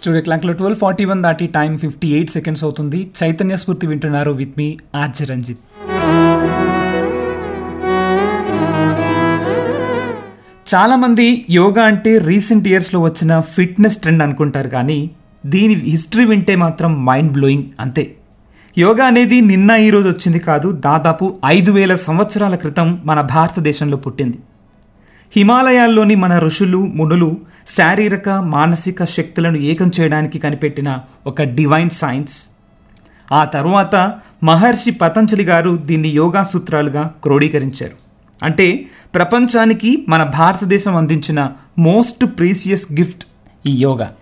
studio క్లాక్లో twelve forty one దాటి time fifty eight seconds అవుతుంది చైతన్య స్ఫూర్తి వింటున్నారు విత్ మీ ఆర్జ రంజిత్ చాలామంది యోగా అంటే రీసెంట్ ఇయర్స్లో వచ్చిన ఫిట్నెస్ ట్రెండ్ అనుకుంటారు కానీ దీని హిస్టరీ వింటే మాత్రం మైండ్ బ్లోయింగ్ అంతే యోగా అనేది నిన్న ఈరోజు వచ్చింది కాదు దాదాపు ఐదు వేల సంవత్సరాల క్రితం మన భారతదేశంలో పుట్టింది హిమాలయాల్లోని మన ఋషులు మునులు శారీరక మానసిక శక్తులను ఏకం చేయడానికి కనిపెట్టిన ఒక డివైన్ సైన్స్ ఆ తరువాత మహర్షి పతంజలి గారు దీన్ని యోగా సూత్రాలుగా క్రోడీకరించారు అంటే ప్రపంచానికి మన భారతదేశం అందించిన మోస్ట్ ప్రీసియస్ గిఫ్ట్ ఈ యోగా